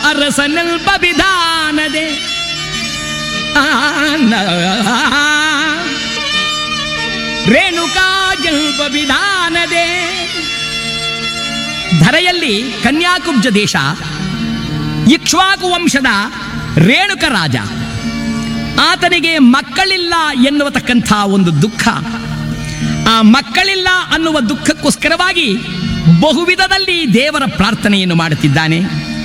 ಅರಸನಲ್ಪ ವಿಧಾನದೆ ಆ, ನ- ರೇಣುಕಾ ಜಲ್ಪ ವಿಧಾನದೆ ಧರೆಯಲ್ಲಿ ಕನ್ಯಾಕುಬ್ಜ ದೇಶ ಇಕ್ಷ್ವಾಕು ವಂಶದ ರೇಣುಕ ರಾಜ ಆತನಿಗೆ ಮಕ್ಕಳಿಲ್ಲ ಎನ್ನುವತಕ್ಕಂಥ ಒಂದು ದುಃಖ ಆ ಮಕ್ಕಳಿಲ್ಲ ಅನ್ನುವ ದುಃಖಕ್ಕೋಸ್ಕರವಾಗಿ ಬಹುವಿಧದಲ್ಲಿ ದೇವರ ಪ್ರಾರ್ಥನೆಯನ್ನು ಮಾಡುತ್ತಿದ್ದಾನೆ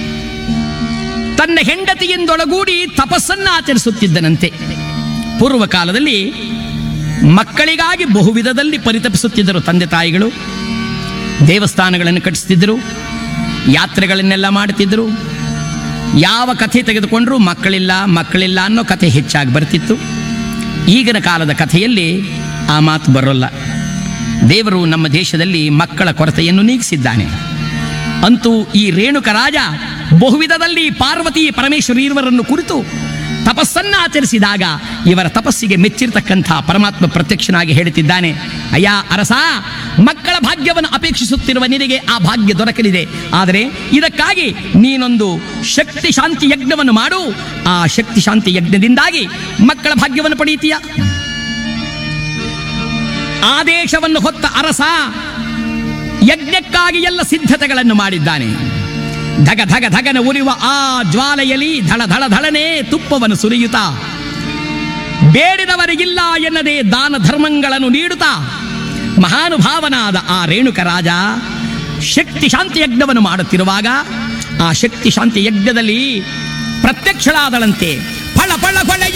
ತನ್ನ ಹೆಂಡತಿಯಿಂದೊಳಗೂಡಿ ತಪಸ್ಸನ್ನ ಆಚರಿಸುತ್ತಿದ್ದನಂತೆ ಪೂರ್ವ ಕಾಲದಲ್ಲಿ ಮಕ್ಕಳಿಗಾಗಿ ಬಹುವಿಧದಲ್ಲಿ ಪರಿತಪಿಸುತ್ತಿದ್ದರು ತಂದೆ ತಾಯಿಗಳು ದೇವಸ್ಥಾನಗಳನ್ನು ಕಟ್ಟಿಸ್ತಿದ್ದರು ಯಾತ್ರೆಗಳನ್ನೆಲ್ಲ ಮಾಡುತ್ತಿದ್ದರು ಯಾವ ಕಥೆ ತೆಗೆದುಕೊಂಡ್ರೂ ಮಕ್ಕಳಿಲ್ಲ ಮಕ್ಕಳಿಲ್ಲ ಅನ್ನೋ ಕಥೆ ಹೆಚ್ಚಾಗಿ ಬರ್ತಿತ್ತು ಈಗಿನ ಕಾಲದ ಕಥೆಯಲ್ಲಿ ಆ ಮಾತು ಬರೋಲ್ಲ ದೇವರು ನಮ್ಮ ದೇಶದಲ್ಲಿ ಮಕ್ಕಳ ಕೊರತೆಯನ್ನು ನೀಗಿಸಿದ್ದಾನೆ ಅಂತೂ ಈ ರೇಣುಕ ರಾಜ ಬಹುವಿಧದಲ್ಲಿ ಪಾರ್ವತಿ ಪರಮೇಶ್ವರಿ ಇವರನ್ನು ಕುರಿತು ತಪಸ್ಸನ್ನ ಆಚರಿಸಿದಾಗ ಇವರ ತಪಸ್ಸಿಗೆ ಮೆಚ್ಚಿರ್ತಕ್ಕಂಥ ಪರಮಾತ್ಮ ಪ್ರತ್ಯಕ್ಷನಾಗಿ ಹೇಳುತ್ತಿದ್ದಾನೆ ಅಯ್ಯ ಅರಸ ಮಕ್ಕಳ ಭಾಗ್ಯವನ್ನು ಅಪೇಕ್ಷಿಸುತ್ತಿರುವ ನಿನಗೆ ಆ ಭಾಗ್ಯ ದೊರಕಲಿದೆ ಆದರೆ ಇದಕ್ಕಾಗಿ ನೀನೊಂದು ಶಕ್ತಿ ಶಾಂತಿ ಯಜ್ಞವನ್ನು ಮಾಡು ಆ ಶಕ್ತಿ ಶಾಂತಿ ಯಜ್ಞದಿಂದಾಗಿ ಮಕ್ಕಳ ಭಾಗ್ಯವನ್ನು ಪಡೆಯುತ್ತೀಯ ಆದೇಶವನ್ನು ಹೊತ್ತ ಅರಸ ಯಜ್ಞಕ್ಕಾಗಿ ಎಲ್ಲ ಸಿದ್ಧತೆಗಳನ್ನು ಮಾಡಿದ್ದಾನೆ ಧಗ ಧಗ ಧಗನ ಉರಿಯುವ ಆ ಜ್ವಾಲೆಯಲ್ಲಿ ಧಳ ಧಳ ಧಳನೆ ತುಪ್ಪವನ್ನು ಸುರಿಯುತ್ತಾ ಬೇಡಿದವರಿಗಿಲ್ಲ ಎನ್ನದೆ ದಾನ ಧರ್ಮಗಳನ್ನು ನೀಡುತ್ತಾ ಮಹಾನುಭಾವನಾದ ಆ ರೇಣುಕ ರಾಜ ಶಕ್ತಿ ಶಾಂತಿ ಯಜ್ಞವನ್ನು ಮಾಡುತ್ತಿರುವಾಗ ಆ ಶಕ್ತಿ ಶಾಂತಿ ಯಜ್ಞದಲ್ಲಿ ಪ್ರತ್ಯಕ್ಷಳಾದಳಂತೆ ಫಳ ಫಳ ಫಳ